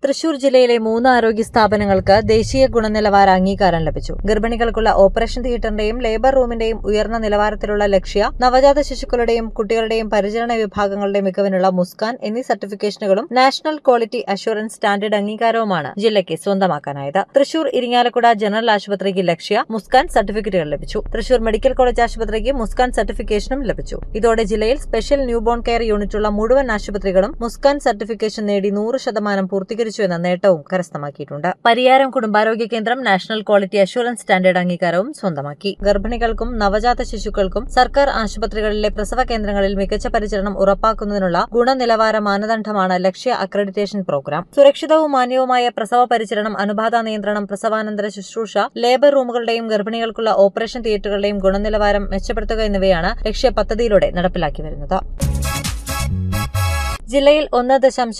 തൃശൂർ ജില്ലയിലെ മൂന്ന് ആരോഗ്യ സ്ഥാപനങ്ങൾക്ക് ദേശീയ ഗുണനിലവാര അംഗീകാരം ലഭിച്ചു ഗർഭിണികൾക്കുള്ള ഓപ്പറേഷൻ തിയേറ്ററിന്റെയും ലേബർ റൂമിന്റെയും ഉയർന്ന നിലവാരത്തിലുള്ള ലക്ഷ്യ നവജാത ശിശുക്കളുടെയും കുട്ടികളുടെയും പരിചരണ വിഭാഗങ്ങളുടെ മികവിനുള്ള മുസ്കാൻ എന്നീ സർട്ടിഫിക്കേഷനുകളും നാഷണൽ ക്വാളിറ്റി അഷുറൻസ് സ്റ്റാൻഡേർഡ് അംഗീകാരവുമാണ് ജില്ലയ്ക്ക് സ്വന്തമാക്കാനായത് തൃശൂർ ഇരിങ്ങാലക്കുട ജനറൽ ആശുപത്രിക്ക് ലക്ഷ്യ മുസ്കാൻ സർട്ടിഫിക്കറ്റുകൾ ലഭിച്ചു തൃശൂർ മെഡിക്കൽ കോളേജ് ആശുപത്രിക്ക് മുസ്കാൻ സർട്ടിഫിക്കേഷനും ലഭിച്ചു ഇതോടെ ജില്ലയിൽ സ്പെഷ്യൽ ന്യൂബോൺ കെയർ യൂണിറ്റുള്ള മുഴുവൻ ആശുപത്രികളും മുസ്കാൻ സർട്ടിഫിക്കേഷൻ നേടി നൂറ് ശതമാനം പൂർത്തീകരിച്ചു എന്ന നേട്ടവും കരസ്ഥമാക്കിയിട്ടുണ്ട് പരിയാരം കുടുംബാരോഗ്യ കേന്ദ്രം നാഷണൽ ക്വാളിറ്റി അഷുറൻസ് സ്റ്റാൻഡേർഡ് അംഗീകാരവും സ്വന്തമാക്കി ഗർഭിണികൾക്കും നവജാത ശിശുക്കൾക്കും സർക്കാർ ആശുപത്രികളിലെ പ്രസവ കേന്ദ്രങ്ങളിൽ മികച്ച പരിചരണം ഉറപ്പാക്കുന്നതിനുള്ള ഗുണനിലവാര മാനദണ്ഡമാണ് ലക്ഷ്യ അക്രഡിറ്റേഷൻ പ്രോഗ്രാം സുരക്ഷിതവും മാന്യവുമായ പ്രസവ പരിചരണം അനുബാധ നിയന്ത്രണം പ്രസവാനന്തര ശുശ്രൂഷ ലേബർ റൂമുകളുടെയും ഗർഭിണികൾക്കുള്ള ഓപ്പറേഷൻ തിയേറ്ററുകളുടെയും ഗുണനിലവാരം മെച്ചപ്പെടുത്തുക എന്നിവയാണ് ലക്ഷ്യ പദ്ധതിയിലൂടെ നടപ്പിലാക്കി വരുന്നത് ജില്ലയിൽ ഒന്ന് ദശാംശം